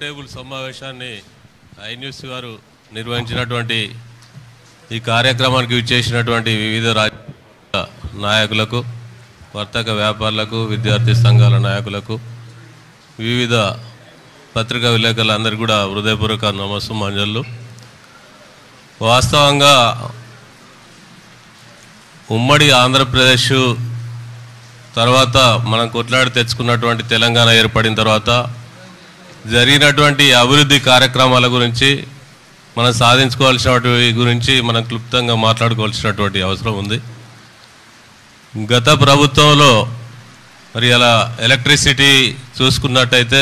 Table సమావేశాన్ని I news గారు నిర్వహించినటువంటి ఈ కార్యక్రమానికి విచ్చేసినటువంటి వివిధ రాజకీయ నాయకులకు వర్తక వ్యాపారులకు విద్యార్థి సంఘాల నాయకులకు వివిధ పత్రికా విలేకరులందరికీ కూడా హృదయపూర్వక నమస్సు మంజళ్ళు వాస్తవంగా ఉమ్మడి ఆంధ్రప్రదేశ్ తర్వాత మనం కొట్లాడి తెచ్చుకున్నటువంటి తెలంగాణ ఏర్పడిన తర్వాత జరిగినటువంటి అభివృద్ధి కార్యక్రమాల గురించి మనం సాధించుకోవాల్సినటువంటి గురించి మనం క్లుప్తంగా మాట్లాడుకోవాల్సినటువంటి అవసరం ఉంది గత ప్రభుత్వంలో మరి అలా ఎలక్ట్రిసిటీ చూసుకున్నట్టయితే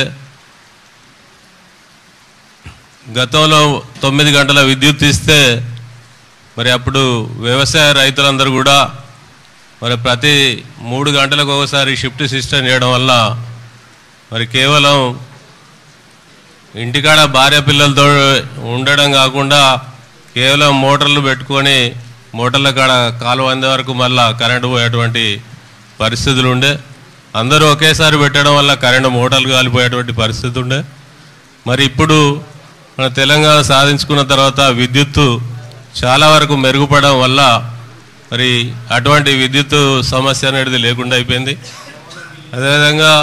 గతంలో తొమ్మిది గంటల విద్యుత్ ఇస్తే మరి అప్పుడు వ్యవసాయ రైతులందరూ కూడా మరి ప్రతి మూడు గంటలకు ఒకసారి షిఫ్ట్ సిస్టమ్ చేయడం వల్ల మరి కేవలం ఇంటికాడ భార్య పిల్లలతో ఉండడం కాకుండా కేవలం మోటార్లు పెట్టుకొని మోటార్ల కాడ కాలువ అందే వరకు మళ్ళా కరెంటు పోయేటువంటి పరిస్థితులు ఉండే అందరూ ఒకేసారి పెట్టడం వల్ల కరెంటు మోటార్లు కాలిపోయేటువంటి పరిస్థితి ఉండే మరి ఇప్పుడు మన తెలంగాణ సాధించుకున్న తర్వాత విద్యుత్తు చాలా వరకు మెరుగుపడడం వల్ల మరి అటువంటి విద్యుత్ సమస్య అనేది లేకుండా అయిపోయింది అదేవిధంగా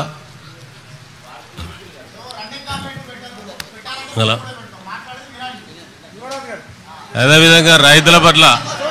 అలా అదేవిధంగా రైతుల పట్ల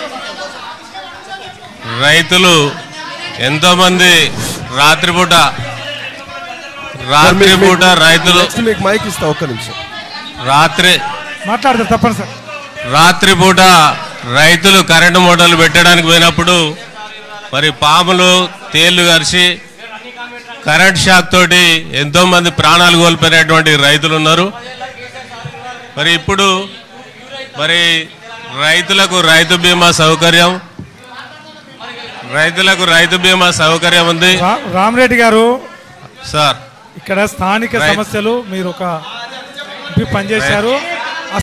రైతులు ఎంతోమంది రాత్రిపూట రాత్రిపూట రైతులు నెక్స్ట్ మీకు మైక్ ఇస్తా ఒక్క నిమిషం రాత్రి మాట్లాడతారు తప్పని సార్ రాత్రిపూట రైతులు కరెంటు మోటార్లు పెట్టడానికి పోయినప్పుడు మరి పాములు తేళ్లు కరిచి కరెంట్ షాక్ తోటి ఎంతో మంది ప్రాణాలు కోల్పోయినటువంటి రైతులు ఉన్నారు మరి ఇప్పుడు మరి రైతులకు రైతు బీమా సౌకర్యం రైతులకు రైతు బీమా సౌకర్యం ఉంది రా- రామరెడ్డి గారు సార్ ఇక్కడ స్థానిక రైట్. సమస్యలు మీరు ఒక ఎంపీ పనిచేశారు